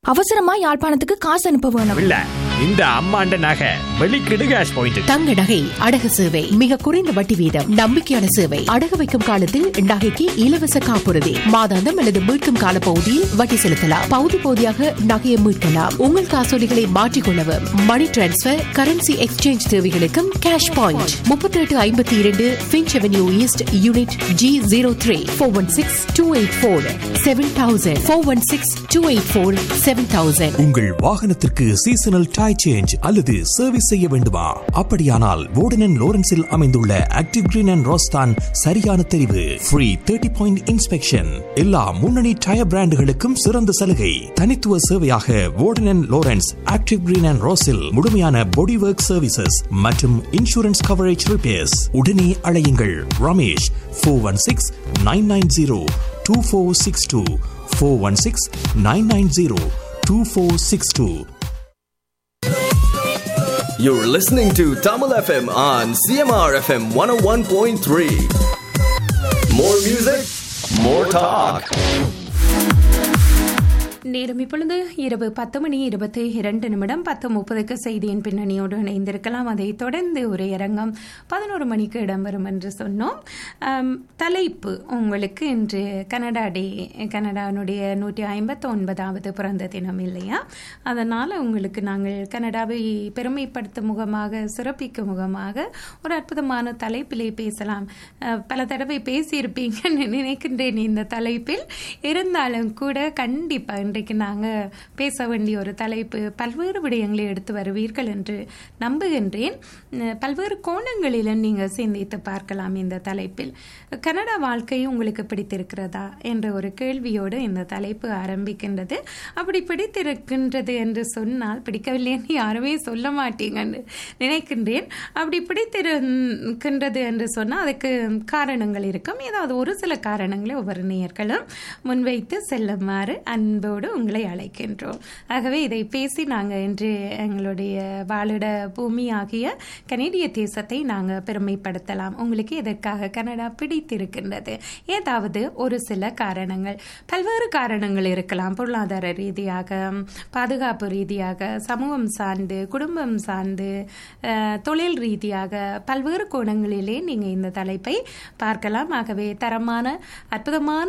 அவசரமா யாழ்ப்பாணத்துக்கு காசு அனுப்ப வேணும் இல்ல இந்த அம்மாண்ட நகை வெளிக்கிடு கேஷ் பாயிண்ட் தங்க நகை அடகு சேவை மிக குறைந்த வட்டி வீதம் நம்பிக்கையான சேவை அடகு வைக்கும் காலத்தில் நகைக்கு இலவச காப்புறுதி மாதாந்தம் அல்லது மீட்கும் கால பகுதியில் வட்டி செலுத்தலாம் பகுதி பகுதியாக நகையை மீட்கலாம் உங்கள் காசோலிகளை மாற்றிக்கொள்ளவும் மணி டிரான்ஸ்பர் கரன்சி எக்ஸ்சேஞ்ச் தேவைகளுக்கும் கேஷ் பாயிண்ட் முப்பத்தி எட்டு ஐம்பத்தி இரண்டு Finch Avenue East unit G zero three four one six two eight four seven thousand four one six two eight four seven thousand உங்கள் வாகனத்திற்கு சீசனல் டை சேஞ்ச் அல்லது service செய்ய வேண்டுமா அப்படியானால் வோர்டன் லோரன்ஸில் அமைந்துள்ள ஆக்டிவ் கிரீன் அண்ட் ரோஸ்தான் சரியான தெரிவு ஃப்ரீ தேர்ட்டி பாயிண்ட் இன்ஸ்பெக்ஷன் எல்லா முன்னணி டயர் பிராண்டுகளுக்கும் சிறந்த சலுகை தனித்துவ சேவையாக Warden Lawrence active green and ரோஸில் முழுமையான பாடி ஒர்க் சர்வீசஸ் மற்றும் இன்சூரன்ஸ் கவரேஜ் ரிப்பேர்ஸ் உடனே அழையுங்கள் Ramesh four one six nine nine zero two four six two four one six nine nine zero two four six two You're listening to Tamil FM on CMR FM 101.3. More music, more talk. நேரம் இப்பொழுது இரவு பத்து மணி இருபத்தி இரண்டு நிமிடம் பத்து முப்பதுக்கு செய்தியின் பின்னணியோடு இணைந்திருக்கலாம் அதை தொடர்ந்து ஒரு அரங்கம் பதினோரு மணிக்கு இடம்பெறும் என்று சொன்னோம் ஆம், தலைப்பு உங்களுக்கு இன்று கனடா டே கனடானுடைய நூற்றி ஐம்பத்தி ஒன்பதாவது பிறந்த தினம் இல்லையா அதனால் உங்களுக்கு நாங்கள் கனடாவை பெருமைப்படுத்தும் முகமாக சிறப்பிக்கும் முகமாக ஒரு அற்புதமான தலைப்பிலே பேசலாம் அஹ், பல தடவை பேசியிருப்பீங்கன்னு நினைக்கின்றேன் இந்த தலைப்பில் இருந்தாலும் கூட கண்டிப்பாக இன்றைக்கு நாங்கள் பேச வேண்டிய ஒரு தலைப்பு பல்வேறு விடயங்களை எடுத்து வருவீர்கள் என்று நம்புகின்றேன் அஹ், பல்வேறு கோணங்களில் நீங்கள் சிந்தித்து பார்க்கலாம் இந்த தலைப்பில் கனடா வாழ்க்கை உங்களுக்கு பிடித்திருக்கிறதா என்ற ஒரு கேள்வியோடு இந்த தலைப்பு ஆரம்பிக்கின்றது அப்படி பிடித்திருக்கின்றது என்று சொன்னால் பிடிக்கவில்லைன்னு யாருமே சொல்ல மாட்டீங்கன்னு நினைக்கின்றேன் அப்படி பிடித்திருக்கின்றது என்று சொன்னால் அதுக்கு காரணங்கள் இருக்கும் ஏதாவது ஒரு சில காரணங்களை ஒவ்வொரு நேயர்களும் முன்வைத்து செல்லுமாறு அன்போடு உங்களை அழைக்கின்றோம் ஆகவே இதை பேசி நாங்கள் இன்று எங்களுடைய வாழிட பூமி ஆகிய கனேடிய தேசத்தை நாங்கள் பெருமைப்படுத்தலாம் உங்களுக்கு எதற்காக கனடா பிடித்திருக்கின்றது ஏதாவது ஒரு சில காரணங்கள் பல்வேறு காரணங்கள் இருக்கலாம் பொருளாதார ரீதியாக பாதுகாப்பு ரீதியாக சமூகம் சார்ந்து குடும்பம் சார்ந்து அஹ், தொழில் ரீதியாக பல்வேறு கோணங்களிலே நீங்கள் இந்த தலைப்பை பார்க்கலாம் ஆகவே தரமான அற்புதமான